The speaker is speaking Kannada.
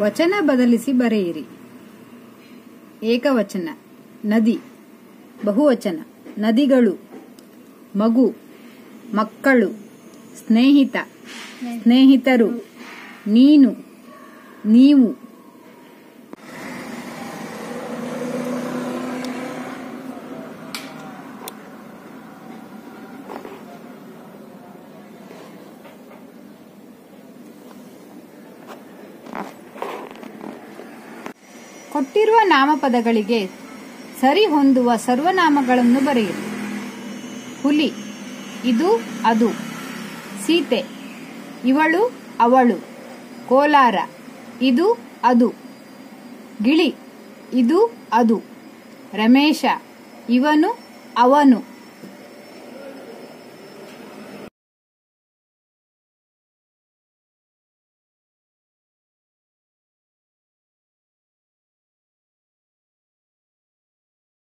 ವಚನ ಬದಲಿಸಿ ಬರೆಯಿರಿ ಏಕವಚನ ನದಿ ಬಹುವಚನ ನದಿಗಳು ಮಗು ಮಕ್ಕಳು ಸ್ನೇಹಿತ ಸ್ನೇಹಿತರು ನೀನು ನೀವು ಕೊಟ್ಟಿರುವ ನಾಮಪದಗಳಿಗೆ ಸರಿ ಹೊಂದುವ ಸರ್ವನಾಮಗಳನ್ನು ಬರೆಯಿರಿ ಹುಲಿ ಇದು ಅದು ಸೀತೆ ಇವಳು ಅವಳು ಕೋಲಾರ ಇದು ಅದು ಗಿಳಿ ಇದು ಅದು ರಮೇಶ ಇವನು ಅವನು